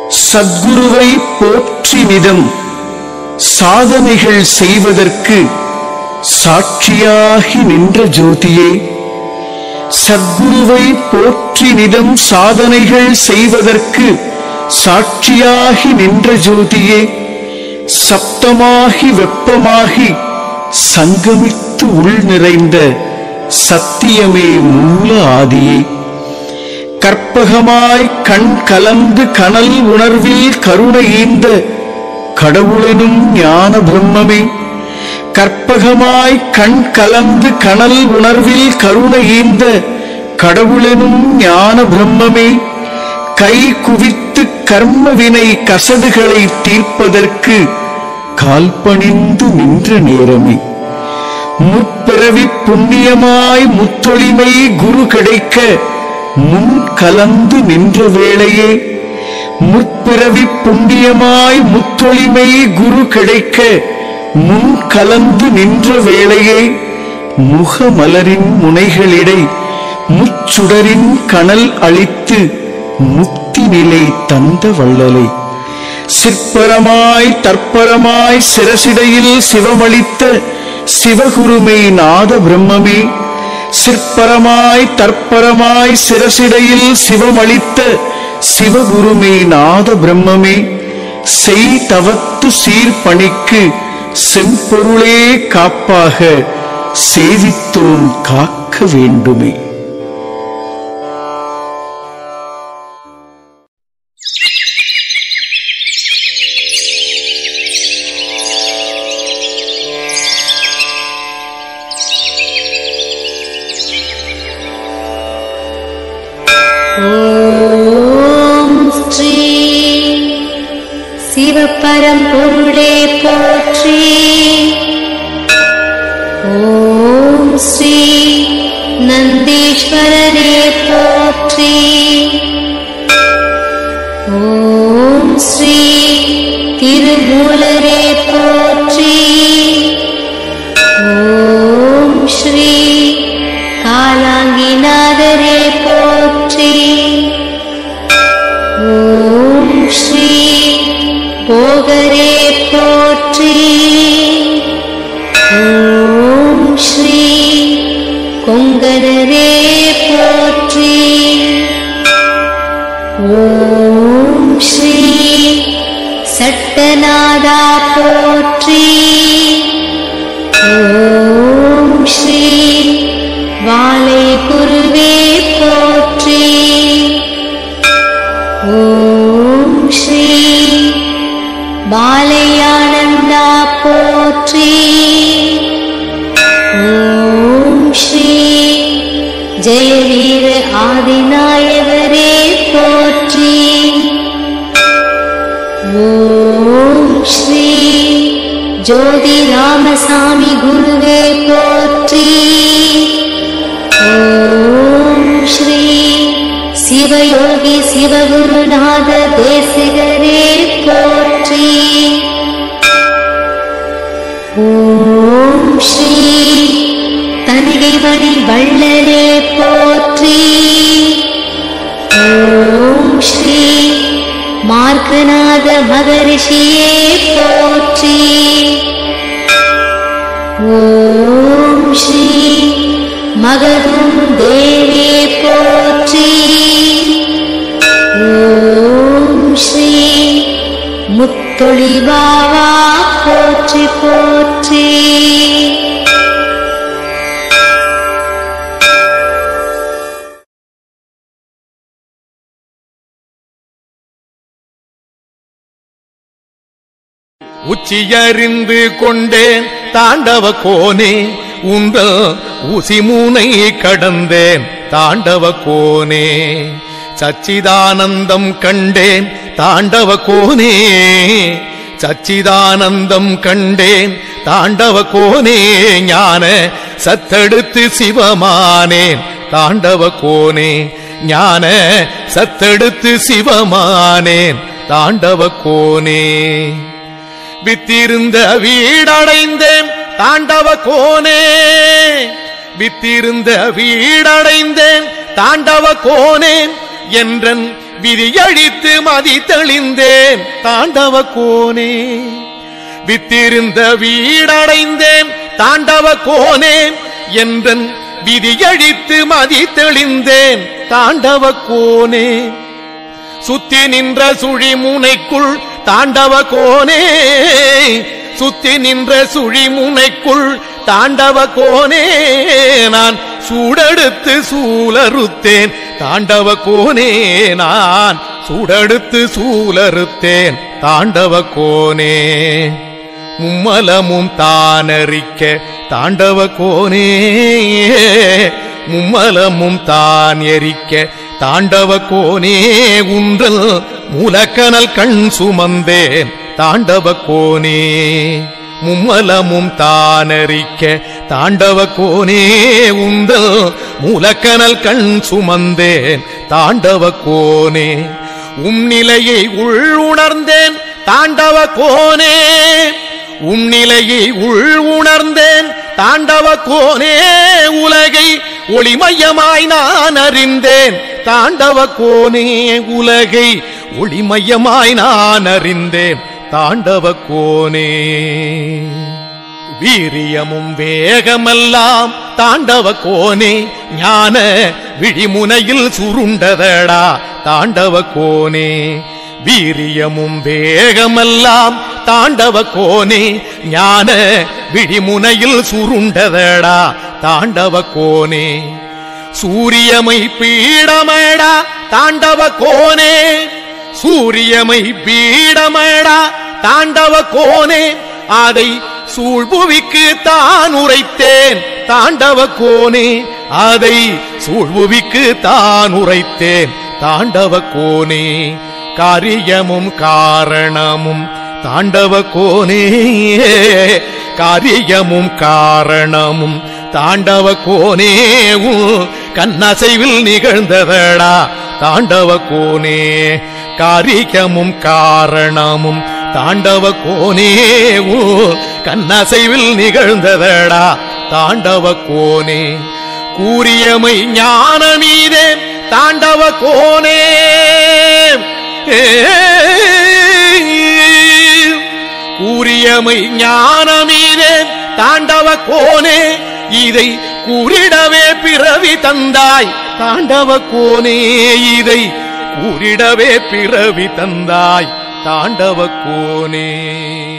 சத்குருவை போற்றி நிதம் சாதனைகள் செய்வதற்கு சாட்சியாகி நின்ற ஜோதியே சத்குருவை போற்றி நிதம் சாதனைகள் செய்வதற்கு சாட்சியாகி நின்ற ஜோதியே சப்தமாகி வெப்பமாகி சங்கமித்து உள் நிறைந்த சத்தியமே மூல ஆதியே கற்பகமாய் கண் கலந்து கனல் உணர்வில் கருணை ஈந்த கடவுளெனும் ஞான பிரம்மமே கற்பகமாய் கண் கலந்து கனல் உணர்வில் கருணை ஈந்த கடவுளெனும் ஞான பிரம்மமே கை குவித்து கர்ம வினை கசடுகளை தீர்ப்பதற்கு கால்பணிந்து நின்ற நேரமே முற்பிறவி புண்ணியமாய் முத்தொழிமை குரு கிடைக்க முன் கலந்து நின்ற வேளையே முற்பிறவி புண்ணியமாய் முத்தொழிமை குரு கிடைக்க முன் கலந்து நின்ற வேளையே முகமலரின் முனைகளிடை முச்சுடரின் கனல் அளித்து முக்தி நிலை தந்த வள்ளலை சிற்பரமாய் தற்பரமாய் சிரசிடையில் சிவமளித்த சிவகுருமை நாத பிரம்மமே சிற்பரமாய் தற்பரமாய் சிரசிடையில் சிவமளித்த சிவகுருமை நாத பிரம்மமே செய் தவத்து சீர்பணிக்கு செம்பொருளே காப்பாக சேவித்தோம் காக்க வேண்டுமே ஓம் ஸ்ரீ சிவபரம்பொருளே போற்றி ஓம் ஸ்ரீ நந்தீஸ்வரரே போற்றி ஓம் ஸ்ரீ திருமூலரே போற்றி ஓம் ஸ்ரீ காலாங்கிநாதரே போற்றி ஓம் ஸ்ரீ போகரே போற்றி ஓம் ஸ்ரீ கொங்கரரே போற்றி ஓம் ஸ்ரீ சட்டநாதா போற்றி ஓம் ஸ்ரீ வாலை குருவே போற்றி ஓம் ஸ்ரீ பாலையானந்தா போற்றி ஓம் ஸ்ரீ ஜெயவீர ஆதிநாயகரே போற்றி ஓம் ஸ்ரீ ஜோதி ராமசாமி குருவே போற்றி ஓம் ஸ்ரீ சிவயோகி சிவகுருநாத தேசிகரே போற்றி ஓம் ஸ்ரீ தனிகைவடி வள்ளலே போற்றி ஓம் ஸ்ரீ மார்க்கநாத மகரிஷியே போற்றி ஓம் ஸ்ரீ மகதும் தேவே போற்றி ஓம் ஸ்ரீ முத்தொழிவாவா போற்றி போற்றி உச்சியறிந்து கொண்டேன் தாண்டவ கோனே உங்கள் ஊசிமூனை கடந்தேன் தாண்டவ கோனே சச்சிதானந்தம் கண்டேன் தாண்டவ கோனே சச்சிதானந்தம் கண்டேன் தாண்டவ கோனே ஞான சத்தெடுத்து சிவமானேன் தாண்டவ கோனே ஞான சத்தெடுத்து சிவமானேன் தாண்டவ கோனே வித்திருந்த வீடடைந்தேன் தாண்டவ கோனே வித்திருந்த வீடடைந்தேன் தாண்டவ கோனே என்றன் விதியழித்து மதி தெளிந்தேன் தாண்டவ கோனே வித்திருந்த வீடடைந்தேன் தாண்டவ கோனே என்றன் விதியழித்து மதி தெளிந்தேன் தாண்டவ கோனே சுத்தி நின்ற சுழி முனைக்குள் தாண்டவ கோனே சுத்தி நின்ற சுழி முனைக்குள் தாண்டவ கோனே நான் சூடெடுத்து சூலறுத்தேன் தாண்டவ கோனே நான் சூடெடுத்து சூலறுத்தேன் தாண்டவ கோனே மும்மலமும் தானறிக்க தாண்டவ கோனே மும்மலமும் தான் எரிக்க தாண்டவ கோனே உன்றல் மூலக்கனல் கண் சுமந்தேன் தாண்டவ கோனே மும்மலமும் தானறிக்க தாண்டவ கோனே உந்தல் மூலக்கனல் கண் சுமந்தேன் தாண்டவ கோனே உம் நிலையை உள் உணர்ந்தேன் தாண்டவ கோனே உம் நிலையை உள் உணர்ந்தேன் தாண்டவ கோனே உலகை ஒளிமயமாய் நான் அறிந்தேன் தாண்டவ கோனே உலகை ஒளிமயமாய் நான் அறிந்தேன் தாண்டவ கோனே வீரியமும் வேகமெல்லாம் தாண்டவ கோனே ஞான விழிமுனையில் சுருண்டதடா தாண்டவ கோனே வீரியமும் வேகமெல்லாம் தாண்டவ கோனே ஞான விழிமுனையில் சுருண்டதடா தாண்டவ கோனே சூரியமை பீடமேடா தாண்டவ கோனே சூரியமை பீடமேடா தாண்டவ கோனே அதை சூழ்புவிக்கு தான் உரைத்தேன் தாண்டவ கோனே அதை சூழ்புவிக்கு தான் உரைத்தேன் தாண்டவ கோனே காரியமும் காரணமும் தாண்டவ கோனே காரியமும் காரணமும் தாண்டவ கோனே உன் கண்ணசைவில் நிகழ்ந்ததடா தாண்டவ கோனே காரியமும் காரணமும் தாண்டவ கோனே உன் கண்ணசைவில் நிகழ்ந்ததடா தாண்டவ கோனே கூறியமை ஞானமீதே தாண்டவ கோனே கூறியமை ஞானமீதே தாண்டவ கோனே இதை கூறிடவே பிறவி தந்தாய் தாண்டவ கோனே இதை கூறிடவே பிறவி தந்தாய் தாண்டவ கோனே